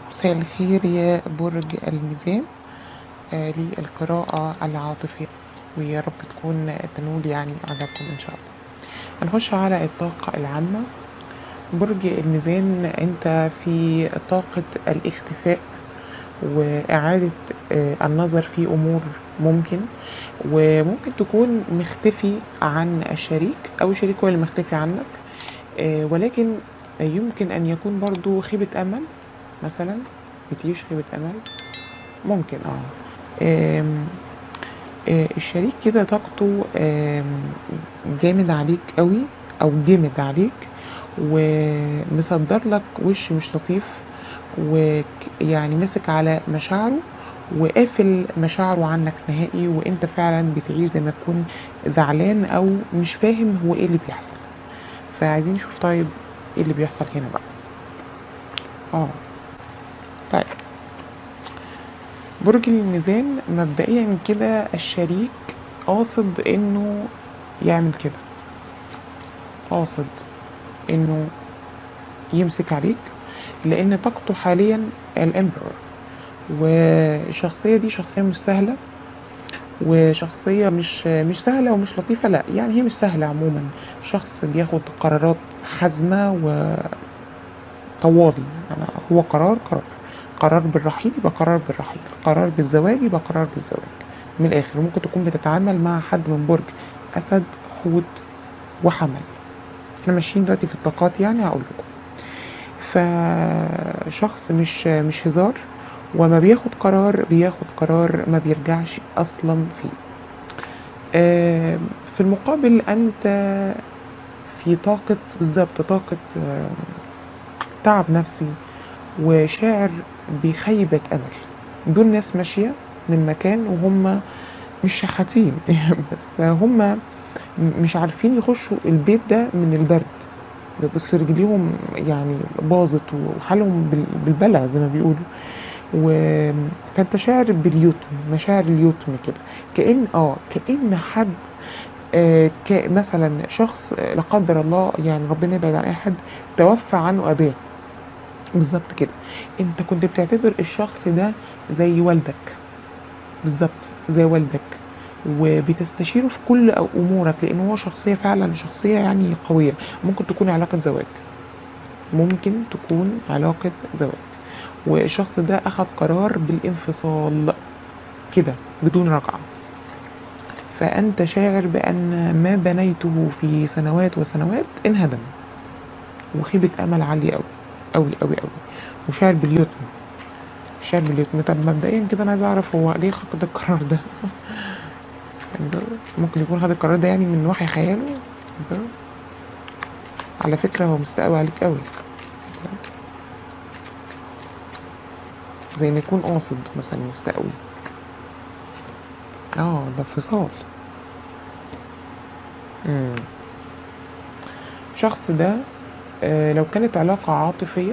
مساء الخير يا برج الميزان آه للقراءة العاطفية ويا رب تكون تنول يعني أعجابكم إن شاء الله هنخش على الطاقة العامة برج الميزان أنت في طاقة الاختفاء وإعادة آه النظر في أمور ممكن وممكن تكون مختفي عن الشريك أو الشريك هو اللي مختفي عنك آه ولكن يمكن أن يكون برضو خيبة أمل مثلا بتعيش خيبة أمل ممكن اه آم، آه، الشريك كده طاقته آم، جامد عليك قوي او جامد عليك ومصدر لك وش مش لطيف ويعني ماسك على مشاعره وقافل مشاعره عنك نهائي وانت فعلا بتعيش زي ما تكون زعلان او مش فاهم هو ايه اللي بيحصل فعايزين نشوف طيب ايه اللي بيحصل هنا بقى اه طيب برج الميزان مبدئيا كده الشريك قاصد انه يعمل كده قاصد انه يمسك عليك لان طاقته حاليا الامبرور والشخصية دي شخصية مش سهلة وشخصية مش مش سهلة ومش لطيفة لا يعني هي مش سهلة عموما شخص بياخد قرارات حازمة وطوالي يعني هو قرار قرار قرار بالرحيل يبقى قرار بالرحيل قرار بالزواج يبقى قرار بالزواج من الاخر ممكن تكون بتتعامل مع حد من برج اسد حوت وحمل احنا ماشيين دلوقتي في الطاقات يعني هقول لكم فشخص مش مش هزار وما بياخد قرار بياخد قرار ما بيرجعش اصلا فيه آم، في المقابل انت في طاقة بالظبط طاقة آم، تعب نفسي وشاعر بخيبة أمل دول ناس ماشية من مكان وهم مش شحاتين بس هم مش عارفين يخشوا البيت ده من البرد بس رجليهم يعني باظت وحالهم بال- بالبلع زي ما بيقولوا و فانت شاعر باليتم مشاعر اليتم كده كأن اه كأن حد آه ك- مثلا شخص آه، لا قدر الله يعني ربنا يبعد عن اي حد توفى عنه اباه بالظبط كده انت كنت بتعتبر الشخص ده زي والدك بالظبط زي والدك وبتستشيره في كل أو- امورك لان هو شخصيه فعلا شخصيه يعني قويه ممكن تكون علاقه زواج ممكن تكون علاقه زواج والشخص ده اخذ قرار بالانفصال كده بدون رجعه فانت شاعر بان ما بنيته في سنوات وسنوات انهدم وخيبه امل عاليه قوي قوي قوي قوي وشاعر باليتم شاعر باليتم طب مبدئيا كده انا عايز اعرف هو ليه خد القرار ده يعني ده ممكن يكون خد القرار ده يعني من وحي خياله ده على فكرة هو مستقوي عليك قوي زي ما يكون قاصد مثلا مستقوي اه ده انفصال مم. الشخص ده آه، لو كانت علاقة عاطفية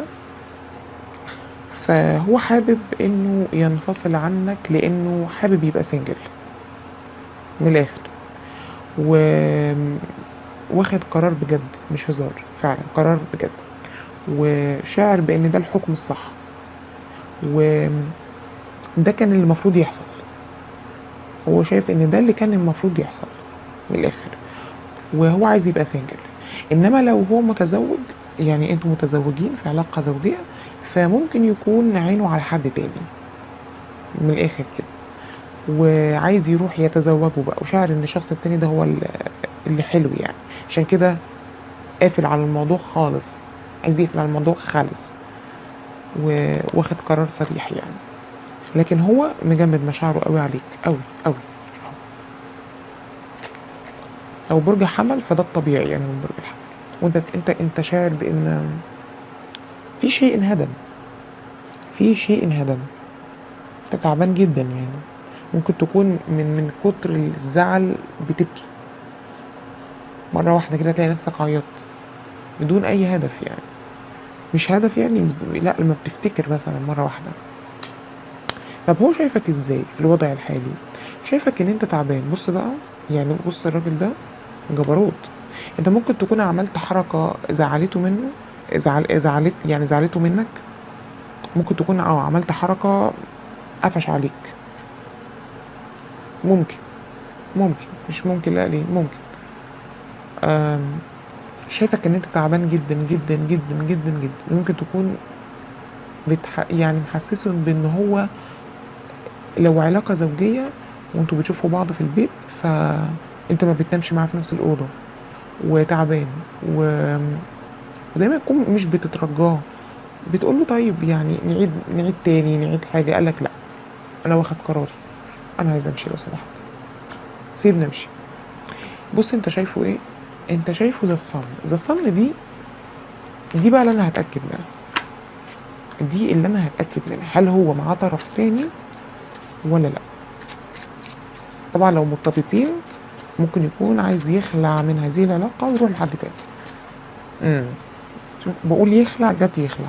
فهو حابب انه ينفصل عنك لانه حابب يبقى سنجل من الاخر و واخد قرار بجد مش هزار فعلا قرار بجد وشاعر بان ده الحكم الصح وده كان اللي المفروض يحصل هو شايف ان ده اللي كان المفروض يحصل من الاخر وهو عايز يبقى سنجل انما لو هو متزوج يعني انتوا متزوجين في علاقة زوجية فممكن يكون عينه على حد تاني من الاخر كده وعايز يروح يتزوجوا بقى وشاعر ان الشخص التاني ده هو ال- اللي حلو يعني عشان كده قافل على الموضوع خالص عايز يقفل على الموضوع خالص و- واخد قرار صريح يعني لكن هو مجمد مشاعره قوي عليك قوي قوي لو برج حمل فده الطبيعي يعني من برج الحمل وانت انت انت شاعر بان في شيء انهدم في شيء انهدم انت تعبان جدا يعني ممكن تكون من من كتر الزعل بتبكي مرة واحدة كده تلاقي نفسك عيطت بدون أي هدف يعني مش هدف يعني مش- لا لما بتفتكر مثلا مرة واحدة طب هو شايفك ازاي في الوضع الحالي شايفك ان انت تعبان بص بقى يعني بص الراجل ده جبروت انت ممكن تكون عملت حركة زعلته منه زعل زعلت يعني زعلته منك ممكن تكون اه عملت حركة قفش عليك ممكن ممكن مش ممكن لا ليه ممكن آم، شايفك ان انت تعبان جدا جدا جدا جدا جدا ممكن تكون بتح... يعني محسسه بان هو لو علاقة زوجية وانتوا بتشوفوا بعض في البيت فانت ما بتنامش معاه في نفس الأوضة وتعبان و زي ما يكون مش بتترجاه بتقول له طيب يعني نعيد نعيد تاني نعيد حاجة قالك لا انا واخد قراري انا عايز امشي لو سمحت سيبني امشي بص انت شايفه ايه انت شايفه ذا الصن ذا الصن دي دي بقى اللي انا هتاكد منها دي اللي انا هتاكد منها هل هو معاه طرف تاني ولا لا طبعا لو مرتبطين ممكن يكون عايز يخلع من هذه العلاقة ويروح لحد تاني امم شوف بقول يخلع جت يخلع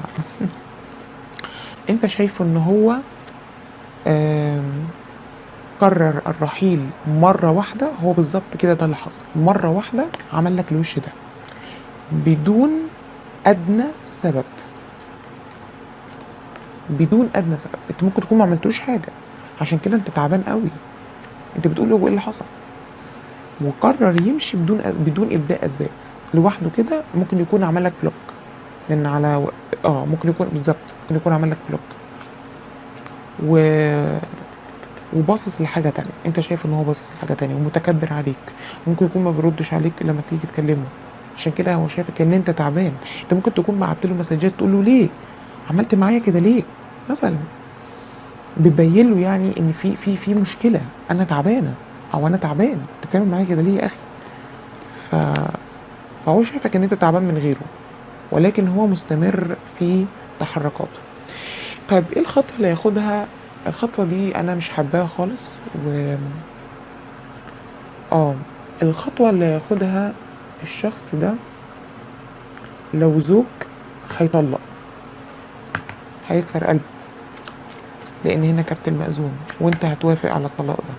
انت شايفه ان هو آم، قرر الرحيل مرة واحدة هو بالظبط كده ده اللي حصل مرة واحدة عمل لك الوش ده بدون أدنى سبب بدون أدنى سبب انت ممكن تكون ما عملتوش حاجة عشان كده انت تعبان قوي انت بتقول له ايه اللي حصل وقرر يمشي بدون بدون ابداء اسباب لوحده كده ممكن يكون عمل لك بلوك لان على و... اه ممكن يكون بالظبط ممكن يكون عمل لك بلوك و وباصص لحاجه تانية انت شايف ان هو باصص لحاجه تانية ومتكبر عليك ممكن يكون ما بيردش عليك لما تيجي تكلمه عشان كده هو شايفك ان انت تعبان انت ممكن تكون بعت له مسجات تقول له ليه عملت معايا كده ليه مثلا بتبين له يعني ان في في في مشكله انا تعبانه او انا تعبان انت بتعمل معايا كده ليه يا اخي ف فهو شايفك ان انت تعبان من غيره ولكن هو مستمر في تحركاته طيب ايه الخطوه اللي هياخدها الخطوه دي انا مش حباها خالص و اه الخطوه اللي هياخدها الشخص ده لو زوج هيطلق هيكسر قلبه لان هنا كارت المأذون وانت هتوافق على الطلاق ده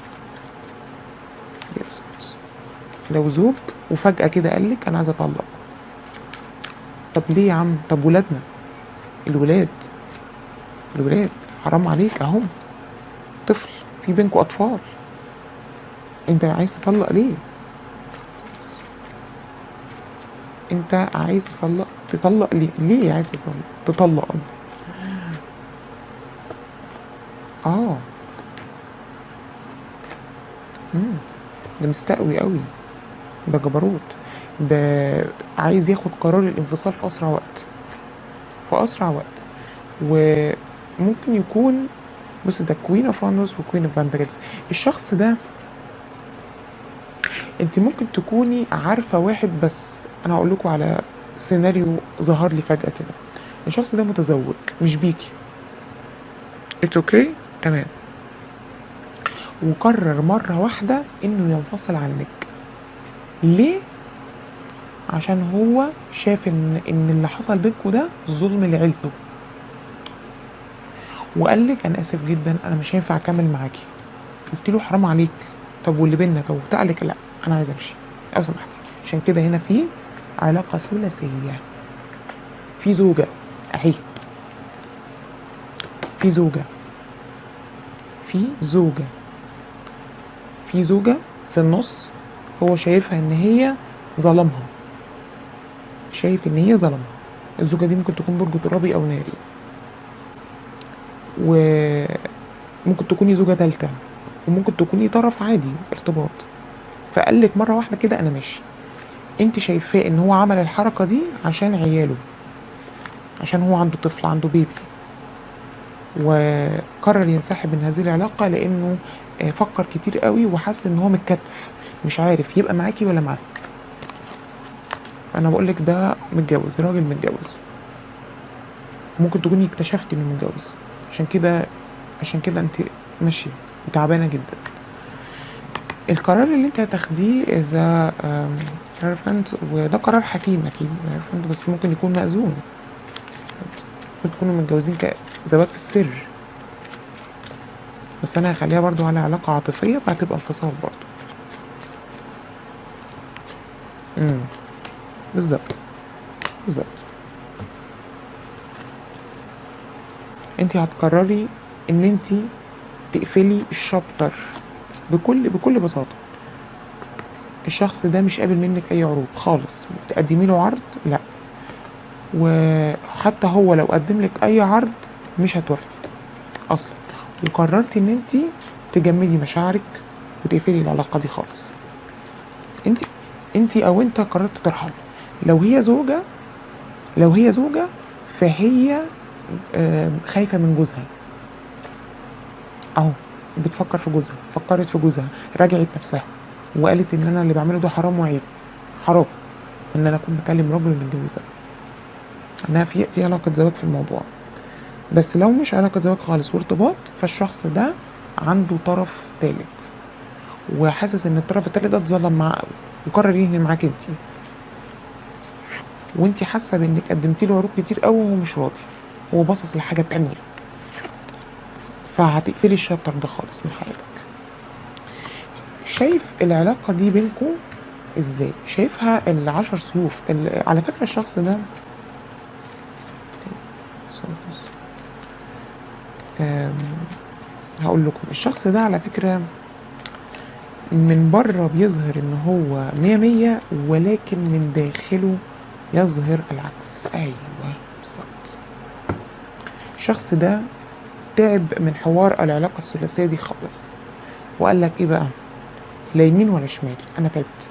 لو زوج وفجأة كده قالك انا عايز اطلق طب ليه يا عم طب ولادنا الولاد الولاد حرام عليك اهم طفل في بينكوا اطفال انت عايز تطلق ليه انت عايز تطلق تطلق ليه ليه عايز تطلق تطلق قصدي اه امم ده مستقوي قوي ده جبروت ده عايز ياخد قرار الانفصال في اسرع وقت في اسرع وقت وممكن يكون بص ده كوين اوف وانوس وكوين اوف بانتجلز الشخص ده انت ممكن تكوني عارفه واحد بس انا هقول لكم على سيناريو ظهر لي فجاه كده الشخص ده متزوج مش بيكي اتس اوكي okay. تمام وقرر مرة واحدة انه ينفصل عنك ليه؟ عشان هو شاف ان ان اللي حصل بينكوا ده ظلم لعيلته وقال لك انا اسف جدا انا مش هينفع اكمل معاكي قلت له حرام عليك طب واللي بينا طب قال لك لا انا عايز امشي لو سمحتي عشان كده هنا في علاقة ثلاثية في زوجة اهي في زوجة في زوجة في زوجة في النص هو شايفها ان هي ظلمها شايف ان هي ظلمها الزوجة دي ممكن تكون برج ترابي او ناري وممكن تكوني زوجة تالتة وممكن تكوني طرف عادي ارتباط فقال لك مرة واحدة كده انا ماشي انت شايفاه ان هو عمل الحركة دي عشان عياله عشان هو عنده طفل عنده بيبي وقرر ينسحب من هذه العلاقة لأنه فكر كتير قوي وحس إن هو متكتف مش عارف يبقى معاكي ولا معاك أنا بقولك ده متجوز راجل متجوز ممكن تكوني اكتشفتي إنه متجوز عشان كده عشان كده أنت ماشية تعبانة جدا القرار اللي انت هتاخديه اذا عرفت وده قرار حكيم اكيد عرفت بس ممكن يكون مأذون ممكن تكونوا متجوزين كزواج في السر بس انا هخليها برضو على علاقة عاطفية فهتبقى انفصال برضو امم بالظبط بالظبط انت هتقرري ان انت تقفلي الشابتر بكل بكل بساطه الشخص ده مش قابل منك اي عروض خالص تقدمي له عرض لا وحتى هو لو قدم لك اي عرض مش هتوافقي اصلا وقررتي ان انت تجمدي مشاعرك وتقفلي العلاقه دي خالص انت انت او انت قررت ترحل لو هي زوجه لو هي زوجه فهي آم، خايفه من جوزها اهو بتفكر في جوزها فكرت في جوزها راجعت نفسها وقالت ان انا اللي بعمله ده حرام وعيب حرام ان انا اكون بكلم راجل متجوزها انها في في علاقه زواج في الموضوع بس لو مش علاقه زواج خالص وارتباط فالشخص ده عنده طرف ثالث وحاسس ان الطرف الثالث ده اتظلم معاه قوي وقرر ينهي معاك انت وانت حاسه بانك قدمتي له عروض كتير قوي وهو مش راضي هو باصص لحاجه تانية فهتقفلي الشابتر ده خالص من حياتك شايف العلاقه دي بينكم ازاي شايفها العشر سيوف ال- على فكره الشخص ده أم، هقول لكم الشخص ده على فكرة من بره بيظهر ان هو مية مية ولكن من داخله يظهر العكس ايوه بالظبط الشخص ده تعب من حوار العلاقة الثلاثية دي خالص وقال لك ايه بقى لا يمين ولا شمال انا تعبت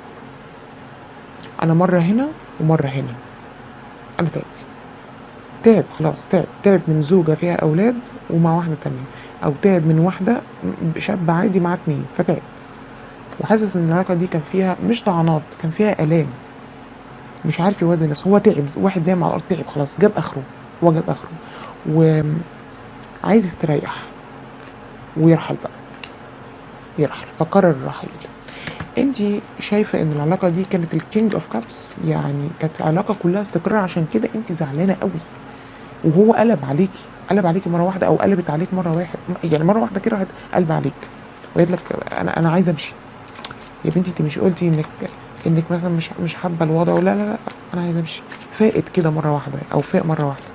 انا مرة هنا ومرة هنا انا تعبت تعب خلاص تعب تعب من زوجة فيها أولاد ومع واحدة تانية أو تعب من واحدة شاب عادي مع اتنين فتعب وحاسس إن العلاقة دي كان فيها مش طعنات كان فيها آلام مش عارف يوازن نفسه هو تعب واحد نايم على الأرض تعب خلاص جاب آخره هو جاب آخره وعايز يستريح ويرحل بقى يرحل فقرر الرحيل انت شايفة ان العلاقة دي كانت الكينج اوف كابس يعني كانت علاقة كلها استقرار عشان كده انت زعلانة قوي وهو قلب عليكي قلب عليكي مرة واحدة او قلبت عليك مرة واحد يعني مرة واحدة كده راحت قلب عليك وقالت لك انا انا عايزة امشي يا بنتي انت مش قلتي انك انك مثلا مش مش حابة الوضع ولا لا لا انا عايزة امشي فاقت كده مرة واحدة او فاق مرة واحدة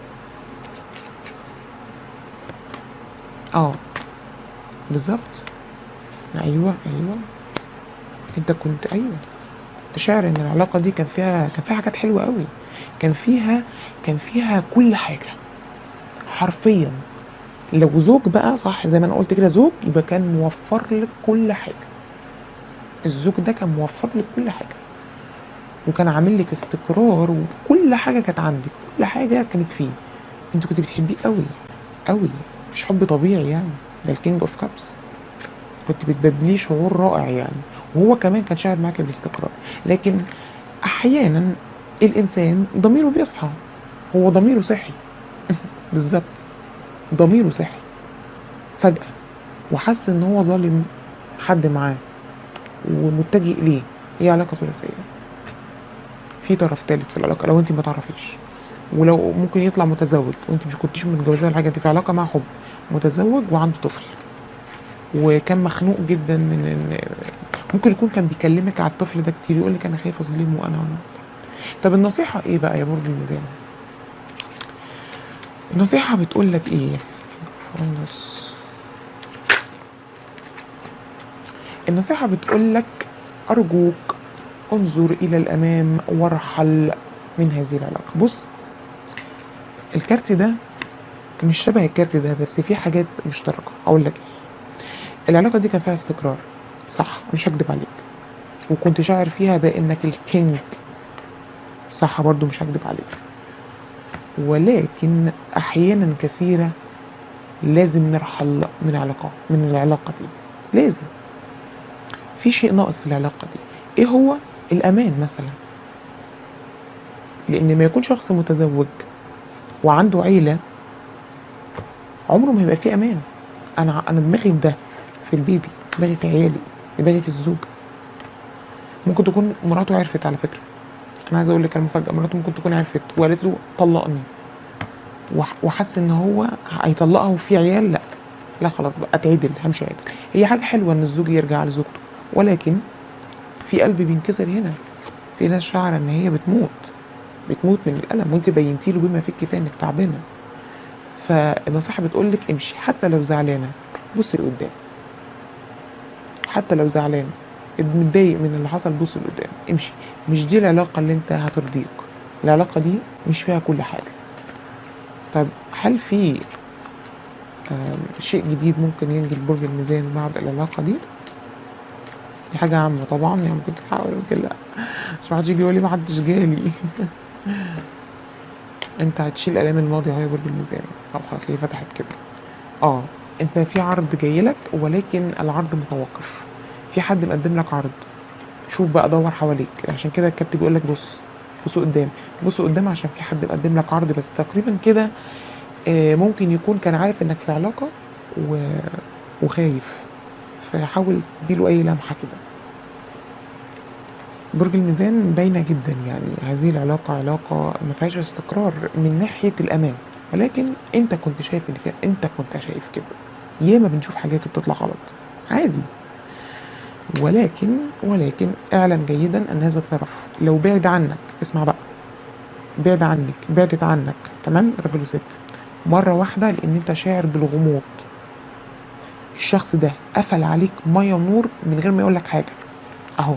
اه بالظبط ايوه ايوه انت كنت ايوه انت شاعر ان العلاقه دي كان فيها كان فيها حاجات حلوه قوي كان فيها كان فيها كل حاجه حرفيا لو زوج بقى صح زي ما انا قلت كده زوج يبقى كان موفر لك كل حاجه الزوج ده كان موفر لك كل حاجه وكان عامل لك استقرار وكل حاجه كانت عندك كل حاجه كانت فيه انت كنت بتحبيه قوي قوي مش حب طبيعي يعني ده الكينج اوف كابس كنت بتبادليه شعور رائع يعني وهو كمان كان شاعر معاك بالاستقرار لكن احيانا الانسان ضميره بيصحى هو ضميره صحي بالظبط ضميره صحي فجأة وحس ان هو ظالم حد معاه ومتجه اليه هي علاقة ثلاثية في طرف تالت في العلاقة لو انت ما تعرفيش ولو ممكن يطلع متزوج وانت مش كنتيش متجوزاه ولا حاجة انت في علاقة مع حب متزوج وعنده طفل وكان مخنوق جدا من ان ممكن يكون كان بيكلمك على الطفل ده كتير يقول لك انا خايف اظلمه وانا وانا طب النصيحه ايه بقى يا برج الميزان النصيحه بتقول لك ايه خلص النصيحه بتقول لك ارجوك انظر الى الامام وارحل من هذه العلاقه بص الكارت ده مش شبه الكارت ده بس في حاجات مشتركه اقول لك ايه العلاقه دي كان فيها استقرار صح مش هكدب عليك وكنت شاعر فيها بانك الكينج صح برضو مش هكدب عليك ولكن احيانا كثيره لازم نرحل من علاقة من العلاقة دي لازم في شيء ناقص في العلاقة دي ايه هو الامان مثلا لان ما يكون شخص متزوج وعنده عيلة عمره ما هيبقى فيه امان انا انا دماغي في ده في البيبي دماغي في عيالي دماغي في الزوج ممكن تكون مراته عرفت على فكرة انا عايز اقول لك المفاجأة مراته ممكن تكون عرفت وقالت له طلقني وح- وحس ان هو هيطلقها وفي عيال لا لا خلاص بقى اتعدل همشي عدل هي حاجة حلوة ان الزوج يرجع لزوجته ولكن في قلب بينكسر هنا في ناس شعر ان هي بتموت بتموت من الالم وانت بينتي له بما فيه الكفايه انك تعبانه فالنصيحة بتقول لك امشي حتى لو زعلانة بصي لقدام حتى لو زعلان متضايق من اللي حصل بص لقدام امشي مش دي العلاقة اللي انت هترضيك العلاقة دي مش فيها كل حاجة طب هل في آم، شيء جديد ممكن ينجي لبرج الميزان بعد العلاقة دي دي حاجة عامة طبعا يعني ممكن تتحول ممكن لا مش محدش يجي يقول لي محدش جالي انت هتشيل الام الماضي اهو يا برج الميزان او خلاص هي فتحت كده اه انت في عرض جاي لك ولكن العرض متوقف في حد مقدم لك عرض شوف بقى دور حواليك عشان كده الكابتن بيقول لك بص بص قدام بص قدام عشان في حد مقدم لك عرض بس تقريبا كده آه، ممكن يكون كان عارف انك في علاقة و... وخايف فحاول تديله اي لمحة كده برج الميزان باينة جدا يعني هذه العلاقة علاقة ما فيهاش استقرار من ناحية الأمان ولكن أنت كنت شايف اللي فيها أنت كنت شايف كده ياما بنشوف حاجات بتطلع غلط عادي ولكن ولكن اعلم جيدا أن هذا الطرف لو بعد عنك اسمع بقى بعد عنك بعدت عنك تمام راجل وست مرة واحدة لأن أنت شاعر بالغموض الشخص ده قفل عليك مية ونور من غير ما يقولك حاجة أهو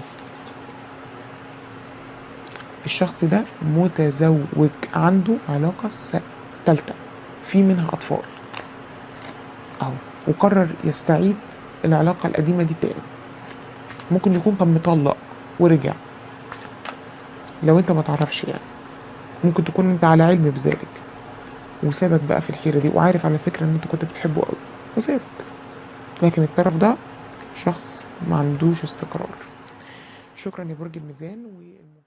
الشخص ده متزوج عنده علاقة س- تالتة في منها أطفال أهو وقرر يستعيد العلاقة القديمة دي تاني ممكن يكون كان مطلق ورجع لو انت ما تعرفش يعني ممكن تكون انت على علم بذلك وسابك بقى في الحيرة دي وعارف على فكرة ان انت كنت بتحبه قوي وسابك لكن الطرف ده شخص ما عندوش استقرار شكرا يا برج الميزان والم...